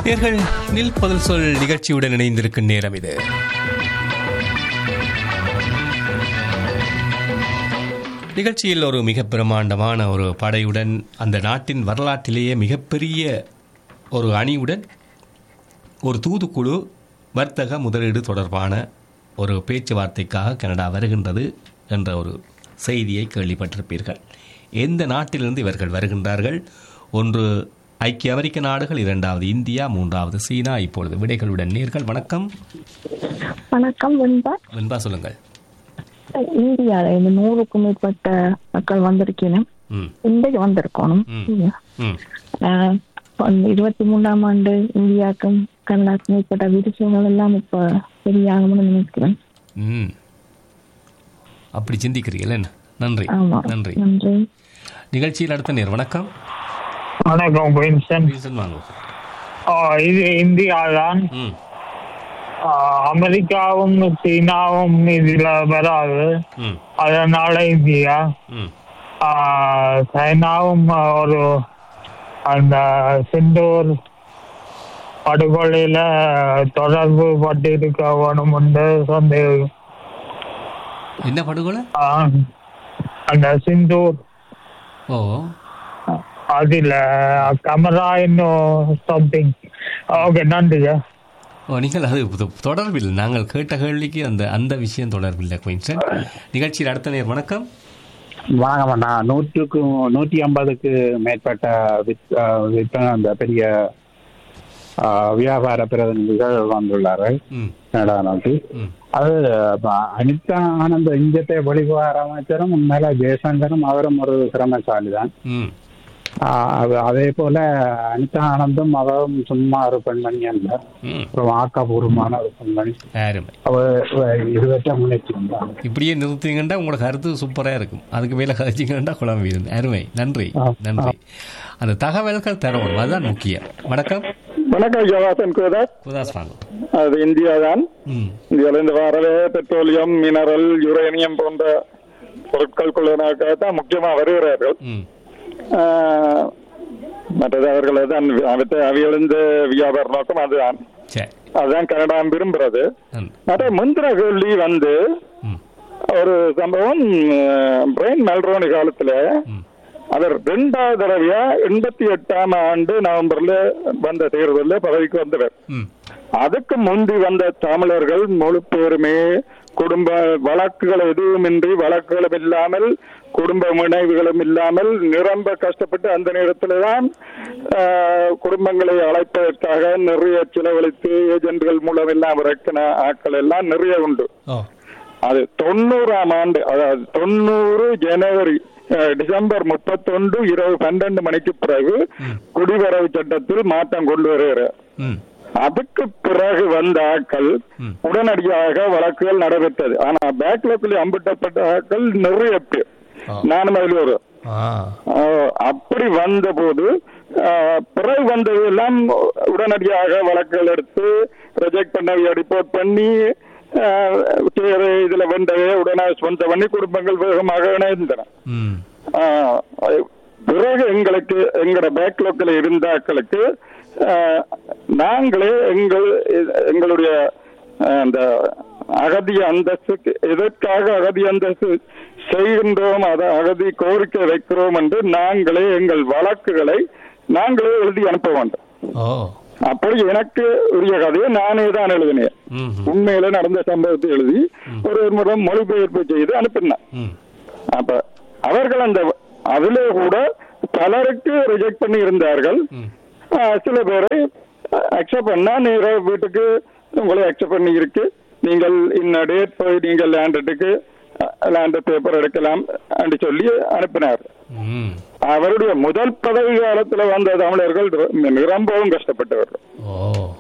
நேர்கள் நில் பதில் சொல் நிகழ்ச்சியுடன் இணைந்திருக்கும் நேரம் இது நிகழ்ச்சியில் ஒரு மிக பிரமாண்டமான ஒரு படையுடன் அந்த நாட்டின் வரலாற்றிலேயே மிகப்பெரிய ஒரு அணியுடன் ஒரு தூதுக்குழு வர்த்தக முதலீடு தொடர்பான ஒரு பேச்சுவார்த்தைக்காக கனடா வருகின்றது என்ற ஒரு செய்தியை கேள்விப்பட்டிருப்பீர்கள் எந்த நாட்டிலிருந்து இவர்கள் வருகின்றார்கள் ஒன்று ஐக்கிய அமெரிக்க நாடுகள் இரண்டாவது இந்தியா மூன்றாவது சீனா இப்பொழுது விடைகளுடன் நேர்கள் வணக்கம் வணக்கம் வெண்பா வெண்பா சொல்லுங்கள் இந்தியால இந்த நூறுக்கும் மேற்பட்ட மக்கள் வந்திருக்கணும் ம் இன்றைக்கு வந்திருக்கணும் ம். ம் ஆஹ் அந்த இருபத்தி மூணாம் ஆண்டு இந்தியாவுக்கும் கனடாக்கும் மேற்பட்ட விருஷங்கள் எல்லாம் இப்ப சரியாகும்னு நினைக்கிறேன் ம் அப்படி சிந்திக்கிறீர்கள் என்ன நன்றி ஆமா நன்றி நன்றி நிகழ்ச்சியில் அடுத்த நேர் வணக்கம் வணக்கம் வின்சன் ரீசன் வாங்க இது இந்தியா தான் ம் அமெரிக்காவும் சீனாவும் இதுல வராது ம் அதனால இந்தியா ம் ஆ, சைனாவும் ஒரு அந்த சிந்தூர் படுகொலையில தொடர்பு பட்டிருக்க வேணும் என்று சந்தேகம் என்ன படுகொலை ஆ, அந்த சிந்தூர் ஓ அதுல கமரா இன்னும் சம்திங் ஓகே நன்றிங்க ஓ நீங்கள் அது தொ- தொடர்பில்லை நாங்கள் கேட்ட கேள்விக்கு அந்த அந்த விஷயம் தொடர்பில்லை குயின்சன் நிகழ்ச்சியில் அடுத்த நேர் வணக்கம் வாங்க வேண்டாம் நூற்றுக்கு நூற்றி ஐம்பதுக்கு மேற்பட்ட வித் அஹ் விற்பனை அந்த பெரிய அஹ், வியாபார பிரதிநிதிகள் வந்துள்ளார்கள் ம் கனடா நோக்கி ம் அது அப்ப அனிதா ஆனந்த இந்தியத்தை வெளிவார அமைச்சரும் உண்மையில ஜெயசங்கரும் அவரும் ஒரு திறமைசாலி தான் ம் அதே போல அனிதா ஆனந்தும் அவரும் சும்மா ஒரு பெண்மணி அல்ல ம் ஒரு ஆக்கப்பூர்வமான ஒரு பெண்மணி அருமை அவர் இருபத்தி முன்னேற்றி வந்தாங்க இப்படியே நிறுத்திங்கன்னா உங்களோட கருத்து சூப்பராக இருக்கும் அதுக்கு மேலே கதைச்சிங்கன்னா குழம்பிடும் அருமை நன்றி ஆ, நன்றி அந்த தகவல்கள் தரணும் அதுதான் முக்கியம் வணக்கம் வணக்கம் ஜவாசன் குதர் குதாஸ் வாங்க அது இந்தியா தான் ம் இந்தியாவிலிருந்து வரவே பெட்ரோலியம் மினரல் யுரேனியம் போன்ற பொருட்கள் கொள்வதற்காகத்தான் முக்கியமா வருகிறார்கள் ம் ஆஹ், மற்றது அவர்கள் தான் அவற்றை அவியழிந்த வியாபார நோக்கம் அதுதான் சரி அதுதான் கனடா விரும்புறது நன்றி மற்ற முந்திர கேள்வி வந்து ம் ஒரு சம்பவம் பிரெயின் மெல்ரோனி காலத்துல ம் அவர் ரெண்டாவது தடவையா எண்பத்தி எட்டாம் ஆண்டு நவம்பர்ல வந்த தேர்தலில் பதவிக்கு வந்தவர் ம் அதுக்கு முந்தி வந்த தமிழர்கள் முழு பேருமே குடும்ப வழக்குகள் எதுவுமின்றி வழக்குகளும் இல்லாமல் குடும்ப இணைவுகளும் இல்லாமல் நிரம்ப கஷ்டப்பட்டு அந்த நேரத்தில் தான் ஆஹ், குடும்பங்களை அழைப்பதற்காக நிறைய செலவழித்து ஏஜென்ட்கள் மூலம் எல்லாம் இறக்கின ஆட்கள் எல்லாம் நிறைய உண்டு ஓ அது தொண்ணூறாம் ஆண்டு அதாவது தொண்ணூறு ஜனவரி அஹ், டிசம்பர் முப்பத்தொன்று இரவு பன்னெண்டு மணிக்கு பிறகு குடிவரவு சட்டத்தில் மாற்றம் கொண்டு வருகிறார் ம் அதுக்கு பிறகு வந்த ஆட்கள் ம். உடனடியாக வழக்குகள் நடைபெற்றது ஆனா பேக்லாக்ல அம்பிட்டப்பட்ட ஆட்கள் நிறைய பேர் ஆ. நானும் அதில் ஒரு ஆ ஆஹ், அப்படி வந்த போது ஆஹ், பிறகு வந்தது எல்லாம் உடனடியாக வழக்குகள் எடுத்து ரிஜெக்ட் பண்ண ரிப்போர்ட் பண்ணி ஆஹ், சரி, இதுல வந்தவே உடனே சொந்த பண்ணி குடும்பங்கள் வேகமாக இணைந்தன ம் ஆஹ், அது பிறகு எங்களுக்கு எங்களோட பேக்லாக்ல இருந்தாக்களுக்கு ஆஹ், நாங்களே எங்கள் எங்களுடைய ஆஹ், அந்த அகதி அந்தஸ்து எதற்காக அகதி அந்தஸ்து செய்கின்றோம் அதை அகதி கோரிக்கை வைக்கிறோம் என்று நாங்களே எங்கள் வழக்குகளை நாங்களே எழுதி அனுப்ப வேண்டும் ஓ அப்படி எனக்கு உரிய கதையை நானே தான் எழுதினேன் ம் ம் உண்மையில நடந்த சம்பவத்தை எழுதி ஒரு முறை மொழிபெயர்ப்பு செய்து அனுப்பினேன் ம் அப்ப அவர்கள் அந்த அதிலே கூட பலருக்கு ரிஜெக்ட் பண்ணி இருந்தார்கள் ம் ஆஹ் சில பேரை அக்செப்ட் பண்ணா நீங்க வீட்டுக்கு உங்களை அக்செப்ட் பண்ணி இருக்கு நீங்கள் இன்ன டேட் போய் நீங்கள் லேண்டுக்கு லேண்ட் பேப்பர் எடுக்கலாம் என்று சொல்லி அனுப்பினார் ம் அவருடைய முதல் பதவி காலத்துல வந்த தமிழர்கள் ரொம்பவும் கஷ்டப்பட்டவர்கள் ஓ